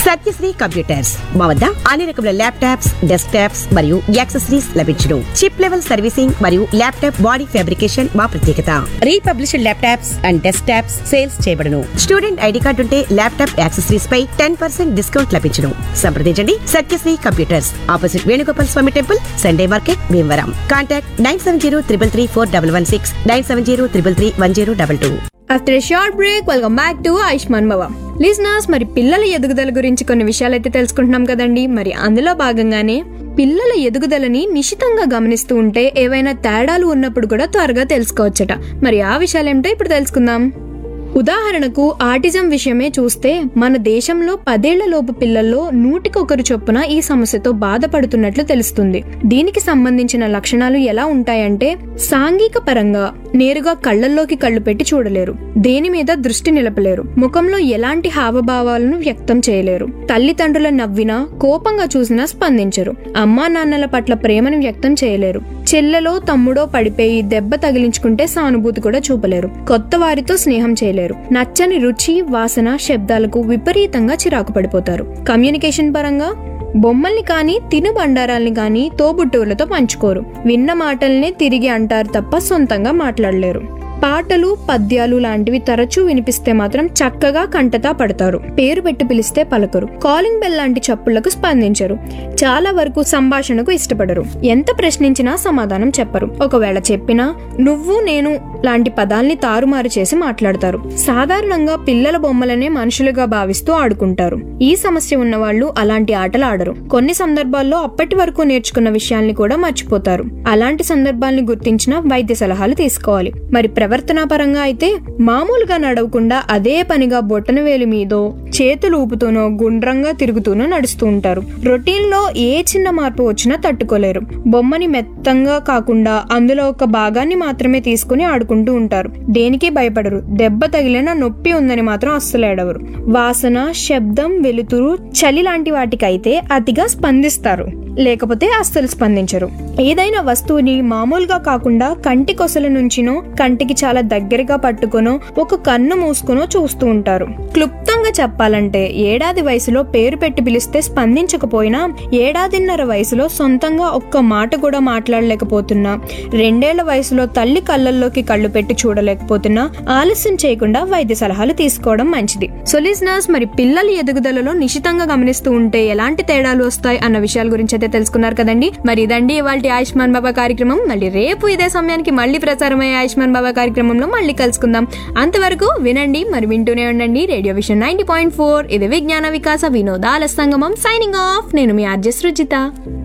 Satyasri computers మా వద్ద అన్ని రకముల ల్యాప్టాప్స్ డెస్క్ టాప్స్ మరియు యాక్సెసరీస్ లభించును చిప్ లెవెల్ సర్వీసింగ్ మరియు ల్యాప్టాప్ బాడీ ఫ్యాబ్రికేషన్ మా ప్రత్యేకత republished laptops and desktops sales చేయబడును స్టూడెంట్ ఐడి కార్డు ఉంటే ల్యాప్టాప్ యాక్సెసరీస్ పై టెన్ పర్సెంట్ డిస్కౌంట్ లభించును సంప్రదించండి Satyasri computers opposite Venugopal Swamy temple Sunday market Bhimavaram contact nine seven zero triple three four double one six nine seven zero triple three one zero double two after a short break welcome back to Ayushman Bhava listeners మరి పిల్లల ఎదుగుదల గురించి కొన్ని విషయాలు అయితే తెలుసుకుంటున్నాం కదండి మరి అందులో భాగంగానే పిల్లల ఎదుగుదలని నిశితంగా గమనిస్తూ ఉంటే ఏవైనా తేడాలు ఉన్నప్పుడు కూడా త్వరగా తెలుసుకోవచ్చట మరి ఆ విషయాలు ఏమిటో ఇప్పుడు తెలుసుకుందాం ఉదాహరణకు ఆటిజం విషయమే చూస్తే మన దేశంలో పదేళ్ల లోపు పిల్లల్లో నూటికొకరు చొప్పున ఈ సమస్యతో బాధపడుతున్నట్లు తెలుస్తుంది దీనికి సంబంధించిన లక్షణాలు ఎలా ఉంటాయంటే సాంఘిక పరంగా నేరుగా కళ్ళల్లోకి కళ్ళు పెట్టి చూడలేరు దేని మీద దృష్టి నిలపలేరు ముఖంలో ఎలాంటి హావభావాలను వ్యక్తం చేయలేరు తల్లిదండ్రుల నవ్వినా కోపంగా చూసినా స్పందించరు అమ్మా నాన్నల పట్ల ప్రేమను వ్యక్తం చేయలేరు చెల్లెలో తమ్ముడో పడిపోయి దెబ్బ తగిలించుకుంటే సానుభూతి కూడా చూపలేరు కొత్త వారితో స్నేహం చేయలేరు నచ్చని రుచి వాసన శబ్దాలకు విపరీతంగా చిరాకు పడిపోతారు కమ్యూనికేషన్ పరంగా బొమ్మల్ని కానీ తినుబండారాల్ని కానీ తోబుట్టువులతో పంచుకోరు విన్న మాటల్ని తిరిగి అంటారు తప్ప సొంతంగా మాట్లాడలేరు పాటలు పద్యాలు లాంటివి తరచూ వినిపిస్తే మాత్రం చక్కగా కంటతా పడతారు పేరు పెట్టి పిలిస్తే పలకరు కాలింగ్ బెల్ లాంటి చప్పుళ్లకు స్పందించరు చాలా వరకు సంభాషణకు ఇష్టపడరు ఎంత ప్రశ్నించినా సమాధానం చెప్పరు ఒకవేళ చెప్పినా నువ్వు నేను లాంటి పదాల్ని తారుమారు చేసి మాట్లాడతారు సాధారణంగా పిల్లల బొమ్మలనే మనుషులుగా భావిస్తూ ఆడుకుంటారు ఈ సమస్య ఉన్న వాళ్ళు అలాంటి ఆటలు ఆడరు కొన్ని సందర్భాల్లో అప్పటి వరకు నేర్చుకున్న విషయాల్ని కూడా మర్చిపోతారు అలాంటి సందర్భాల్ని గుర్తించిన వైద్య సలహాలు తీసుకోవాలి మరి ప్రవర్తన పరంగా అయితే మామూలుగా నడవకుండా అదే పనిగా బొట్టన వేలు మీదో చేతులు ఊపుతూనో గుండ్రంగా తిరుగుతూనో నడుస్తూ ఉంటారు రొటీన్ లో ఏ చిన్న మార్పు వచ్చినా తట్టుకోలేరు బొమ్మని మెత్తంగా కాకుండా అందులో ఒక భాగాన్ని మాత్రమే తీసుకుని ఆడుకుంటూ ఉంటారు దేనికి భయపడరు దెబ్బ తగిలిన నొప్పి ఉందని మాత్రం అస్సలు ఏడవరు వాసన శబ్దం వెలుతురు చలి లాంటి వాటికైతే అతిగా స్పందిస్తారు లేకపోతే అస్సలు స్పందించరు ఏదైనా వస్తువుని మామూలుగా కాకుండా కంటి కొసల నుంచినో కంటికి చాలా దగ్గరగా పట్టుకొనో ఒక కన్ను మూసుకునో చూస్తూ ఉంటారు క్లుప్తంగా చెప్పాలంటే ఏడాది వయసులో పేరు పెట్టి పిలిస్తే స్పందించకపోయినా ఏడాదిన్నర వయసులో సొంతంగా ఒక్క మాట కూడా మాట్లాడలేకపోతున్నా రెండేళ్ల వయసులో తల్లి కళ్ళల్లోకి కళ్ళు పెట్టి చూడలేకపోతున్నా ఆలస్యం చేయకుండా వైద్య సలహాలు తీసుకోవడం మంచిది సో లిజనర్స్ మరి పిల్లల ఎదుగుదలలో నిశితంగా గమనిస్తూ ఉంటే ఎలాంటి తేడాలు వస్తాయి అన్న విషయాల గురించి అయితే తెలుసుకున్నారు కదండి మరి ఇదండి ఇవాళ ఆయుష్మాన్ బాబా కార్యక్రమం మళ్ళీ రేపు ఇదే సమయానికి మళ్ళీ ప్రసారమయ్యే ఆయుష్మాన్ బాబా కార్యక్రమంలో మళ్ళీ కలుసుకుందాం అంతవరకు వినండి మరి వింటూనే ఉండండి radio vision ninety point four ఇది విజ్ఞాన వికాస వినోదాల సంగమం సైనింగ్ ఆఫ్ నేను మీ ఆర్జెస్ రుజిత